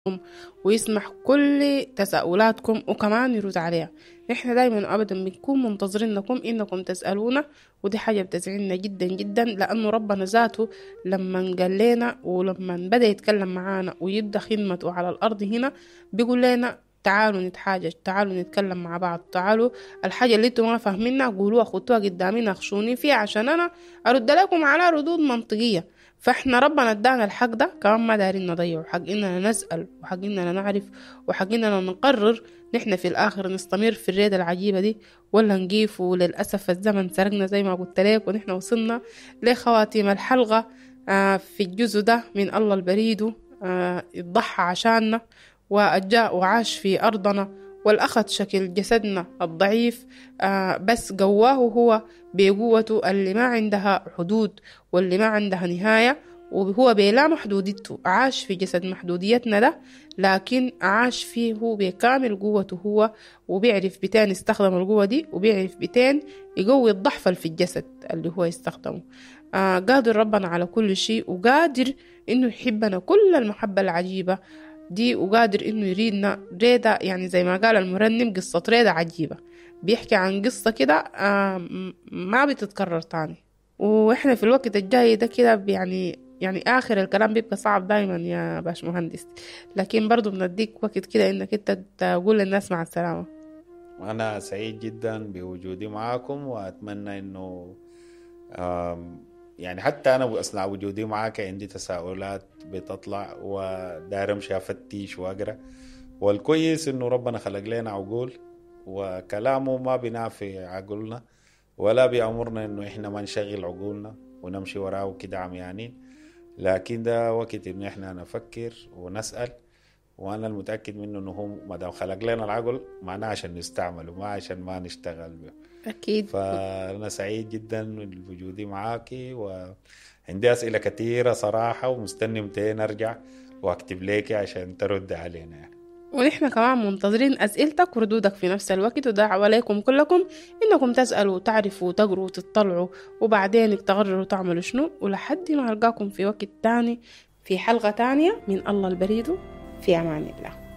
ويسمع كل تساؤلاتكم وكمان يرد عليها نحن دايما أبدا بنكون منتظرينكم إنكم تسألونا ودي حاجة بتزعلنا جدا جدا لأنه ربنا ذاته لما قال لنا ولما بدأ يتكلم معانا ويبدأ خدمته على الأرض هنا بيقول لنا تعالوا نتحاجج تعالوا نتكلم مع بعض تعالوا الحاجة اللي انتوا ما فاهمينها قولوها خدوها قدامي ناقشوني فيها عشان أنا أرد لكم على ردود منطقية فاحنا ربنا ادانا الحق ده كمان ما دارين نضيعه حق اننا نسأل وحق اننا نعرف وحق اننا نقرر نحن في الاخر نستمر في الريادة العجيبة دي ولا نقيف وللأسف الزمن سرقنا زي ما قلت لك ونحن وصلنا لخواتيم الحلقة آه في الجزء ده من الله البريد آه يضحى عشاننا وجاء وعاش في أرضنا والأخذ شكل جسدنا الضعيف آه بس قواه هو بقوته اللي ما عندها حدود واللي ما عندها نهاية وهو بلا محدوديته عاش في جسد محدوديتنا ده لكن عاش فيه هو بكامل قوته هو وبيعرف بتين يستخدم القوة دي وبيعرف بتين يقوي الضعف في الجسد اللي هو يستخدمه آه قادر ربنا على كل شيء وقادر إنه يحبنا كل المحبة العجيبة دي وقادر إنه يريدنا ريدة يعني زي ما قال المرنم قصة ريدة عجيبة بيحكي عن قصة كده آه ما بتتكرر تاني واحنا في الوقت الجاي ده كده يعني يعني اخر الكلام بيبقى صعب دايما يا باش مهندس لكن برضو بنديك وقت كده انك انت تقول للناس مع السلامة أنا سعيد جدا بوجودي معاكم وأتمنى إنه يعني حتى أنا أثناء وجودي معاك عندي تساؤلات بتطلع وداير أمشي أفتش وأقرأ والكويس إنه ربنا خلق لنا عقول وكلامه ما بينافي عقولنا ولا بيأمرنا إنه إحنا ما نشغل عقولنا ونمشي وراه كده عميانين لكن ده وقت إنه إحنا نفكر ونسأل وأنا المتأكد منه إنه هو ما دام خلق لنا العقل معناه عشان نستعمله ما عشان ما نشتغل به أكيد فأنا سعيد جدا بوجودي معاكي وعندي أسئلة كثيرة صراحة ومستني متين أرجع وأكتب لك عشان ترد علينا يعني. ونحن كمان منتظرين أسئلتك وردودك في نفس الوقت ودعوة عليكم كلكم إنكم تسألوا وتعرفوا وتقروا وتطلعوا وبعدين تقرروا تعملوا شنو ولحد ما ألقاكم في وقت تاني في حلقة تانية من الله البريد في أمان الله